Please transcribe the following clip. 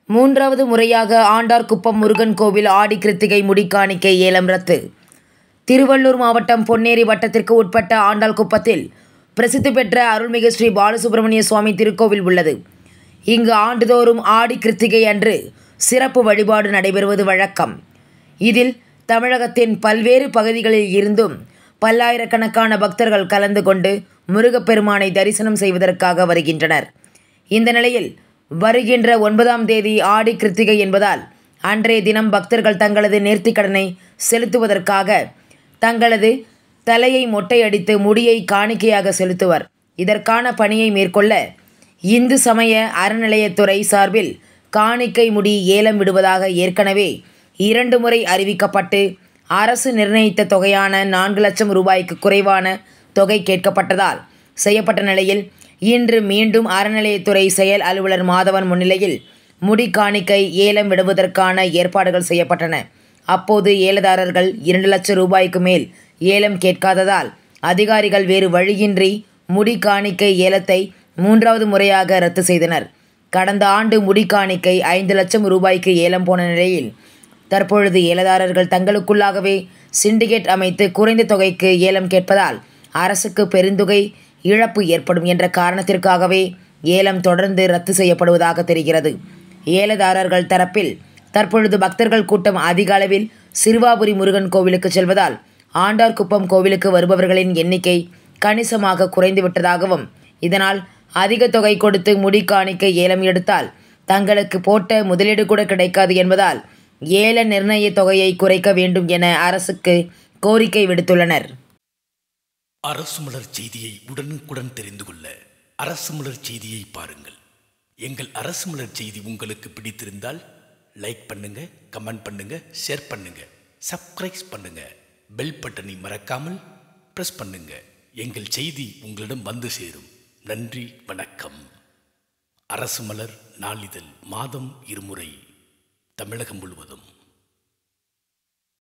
மூன்றாவது முறையாக ஆண்டார்குப்பம் முருகன் கோவில் ஆடி கிருத்திகை முடிக்காணிக்கை ஏலம் ரத்து திருவள்ளூர் மாவட்டம் பொன்னேரி வட்டத்திற்கு உட்பட்ட ஆண்டாள்குப்பத்தில் பிரசித்தி பெற்ற அருள்மிகு ஸ்ரீ பாலசுப்பிரமணிய சுவாமி திருக்கோவில் உள்ளது இங்கு ஆண்டுதோறும் ஆடி கிருத்திகை அன்று சிறப்பு வழிபாடு நடைபெறுவது வழக்கம் இதில் தமிழகத்தின் பல்வேறு பகுதிகளில் இருந்தும் பல்லாயிரக்கணக்கான பக்தர்கள் கலந்து கொண்டு முருகப்பெருமானை தரிசனம் செய்வதற்காக வருகின்றனர் இந்த நிலையில் வருகின்ற ஒன்பதாம் தேதி ஆடி கிருத்திகை என்பதால் அன்றைய தினம் பக்தர்கள் தங்களது நேர்த்திக்கடனை செலுத்துவதற்காக தங்களது தலையை மொட்டையடித்து முடியை காணிக்கையாக செலுத்துவர் இதற்கான பணியை மேற்கொள்ள இந்து சமய அறநிலையத்துறை சார்பில் காணிக்கை முடி ஏலம் விடுவதாக ஏற்கனவே இரண்டு முறை அறிவிக்கப்பட்டு அரசு நிர்ணயித்த தொகையான நான்கு லட்சம் ரூபாய்க்கு குறைவான தொகை கேட்கப்பட்டதால் செய்யப்பட்ட நிலையில் இன்று மீண்டும் அறநிலையத்துறை செயல் அலுவலர் மாதவன் முன்னிலையில் முடி காணிக்கை ஏலம் விடுவதற்கான ஏற்பாடுகள் செய்யப்பட்டன அப்போது ஏலதாரர்கள் இரண்டு லட்சம் ரூபாய்க்கு மேல் ஏலம் கேட்காததால் அதிகாரிகள் வேறு வழியின்றி முடி காணிக்கை ஏலத்தை மூன்றாவது முறையாக ரத்து செய்தனர் கடந்த ஆண்டு முடி காணிக்கை ஐந்து லட்சம் ரூபாய்க்கு ஏலம் போன நிலையில் தற்பொழுது ஏலதாரர்கள் தங்களுக்குள்ளாகவே சிண்டிகேட் அமைத்து குறைந்த தொகைக்கு ஏலம் கேட்பதால் அரசுக்கு பெருந்தொகை இழப்பு ஏற்படும் என்ற காரணத்திற்காகவே ஏலம் தொடர்ந்து ரத்து செய்யப்படுவதாக தெரிகிறது ஏலதாரர்கள் தரப்பில் தற்பொழுது பக்தர்கள் கூட்டம் அதிக அளவில் சிறுவாபுரி முருகன் கோவிலுக்கு செல்வதால் ஆண்டார்குப்பம் கோவிலுக்கு வருபவர்களின் எண்ணிக்கை கணிசமாக குறைந்து விட்டதாகவும் இதனால் அதிக தொகை கொடுத்து முடி காணிக்கை ஏலம் எடுத்தால் தங்களுக்கு போட்ட முதலீடு கூட கிடைக்காது என்பதால் ஏல நிர்ணய தொகையை குறைக்க வேண்டும் என அரசுக்கு கோரிக்கை விடுத்துள்ளனர் அரசு மலர் செய்தியை உடனுக்குடன் தெரிந்து கொள்ள அரசு மலர் செய்தியை பாருங்கள் எங்கள் அரசு மலர் செய்தி உங்களுக்கு பிடித்திருந்தால் லைக் பண்ணுங்க கமெண்ட் பண்ணுங்க ஷேர் பண்ணுங்க சப்ஸ்கிரைப் பண்ணுங்க பெல் பட்டனை மறக்காமல் பிரஸ் பண்ணுங்க எங்கள் செய்தி உங்களிடம் வந்து சேரும் நன்றி வணக்கம் அரசு மலர் நாளிதழ் மாதம் இருமுறை தமிழகம் முழுவதும்